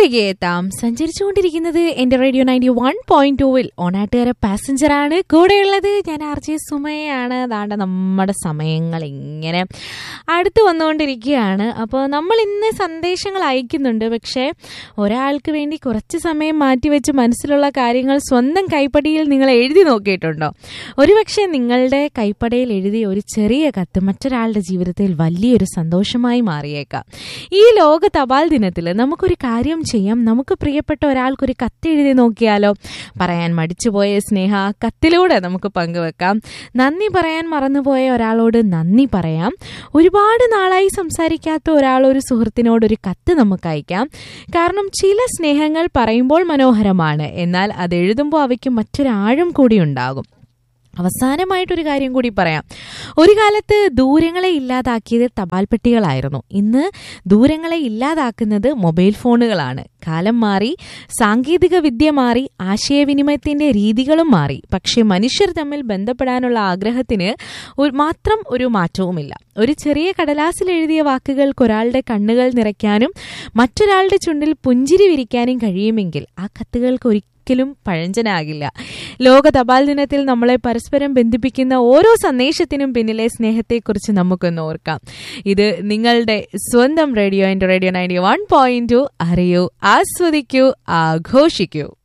തിരികെ എത്താം സഞ്ചരിച്ചുകൊണ്ടിരിക്കുന്നത് എന്റെ റേഡിയോ നയൻറ്റി വൺ പോയിന്റ് ടൂവിൽ ഓണാട്ടുകാര പാസഞ്ചറാണ് കൂടെയുള്ളത് ഞാൻ ആർ ജെ സുമയാണ് അതാണ്ട് നമ്മുടെ സമയങ്ങൾ ഇങ്ങനെ അടുത്ത് വന്നുകൊണ്ടിരിക്കുകയാണ് അപ്പോൾ നമ്മൾ ഇന്ന് സന്ദേശങ്ങൾ അയക്കുന്നുണ്ട് പക്ഷേ ഒരാൾക്ക് വേണ്ടി കുറച്ച് സമയം മാറ്റിവെച്ച് മനസ്സിലുള്ള കാര്യങ്ങൾ സ്വന്തം കൈപ്പടിയിൽ നിങ്ങൾ എഴുതി നോക്കിയിട്ടുണ്ടോ ഒരുപക്ഷെ നിങ്ങളുടെ കൈപ്പടയിൽ എഴുതിയ ഒരു ചെറിയ കത്ത് മറ്റൊരാളുടെ ജീവിതത്തിൽ വലിയൊരു സന്തോഷമായി മാറിയേക്കാം ഈ ലോക തപാൽ ദിനത്തിൽ നമുക്കൊരു കാര്യം ചെയ്യാം നമുക്ക് പ്രിയപ്പെട്ട ഒരാൾക്കൊരു കത്ത് എഴുതി നോക്കിയാലോ പറയാൻ മടിച്ചുപോയ സ്നേഹ ആ കത്തിലൂടെ നമുക്ക് പങ്കുവെക്കാം നന്ദി പറയാൻ മറന്നുപോയ ഒരാളോട് നന്ദി പറയാം ഒരുപാട് നാളായി സംസാരിക്കാത്ത ഒരാൾ ഒരു സുഹൃത്തിനോട് ഒരു കത്ത് നമുക്ക് അയക്കാം കാരണം ചില സ്നേഹങ്ങൾ പറയുമ്പോൾ മനോഹരമാണ് എന്നാൽ അത് എഴുതുമ്പോൾ അവയ്ക്ക് മറ്റൊരാഴം കൂടി ഉണ്ടാകും അവസാനമായിട്ടൊരു കാര്യം കൂടി പറയാം ഒരു കാലത്ത് ദൂരങ്ങളെ ഇല്ലാതാക്കിയത് തപാൽ പെട്ടികളായിരുന്നു ഇന്ന് ദൂരങ്ങളെ ഇല്ലാതാക്കുന്നത് മൊബൈൽ ഫോണുകളാണ് കാലം മാറി സാങ്കേതിക വിദ്യ മാറി ആശയവിനിമയത്തിന്റെ രീതികളും മാറി പക്ഷേ മനുഷ്യർ തമ്മിൽ ബന്ധപ്പെടാനുള്ള ആഗ്രഹത്തിന് ഒരു- മാത്രം ഒരു മാറ്റവുമില്ല ഒരു ചെറിയ കടലാസിൽ എഴുതിയ വാക്കുകൾക്ക് ഒരാളുടെ കണ്ണുകൾ നിറയ്ക്കാനും മറ്റൊരാളുടെ ചുണ്ടിൽ പുഞ്ചിരി വിരിക്കാനും കഴിയുമെങ്കിൽ ആ കത്തുകൾക്ക് ഒരിക്കലും പഴഞ്ചനാകില്ല ലോക തപാൽ ദിനത്തിൽ നമ്മളെ പരസ്പരം ബന്ധിപ്പിക്കുന്ന ഓരോ സന്ദേശത്തിനും പിന്നിലെ സ്നേഹത്തെക്കുറിച്ച് നമുക്കൊന്ന് ഓർക്കാം ഇത് നിങ്ങളുടെ സ്വന്തം റേഡിയോ എൻ്റെ radio ninety one point two അറിയൂ ആസ്വദിക്കൂ ആഘോഷിക്കൂ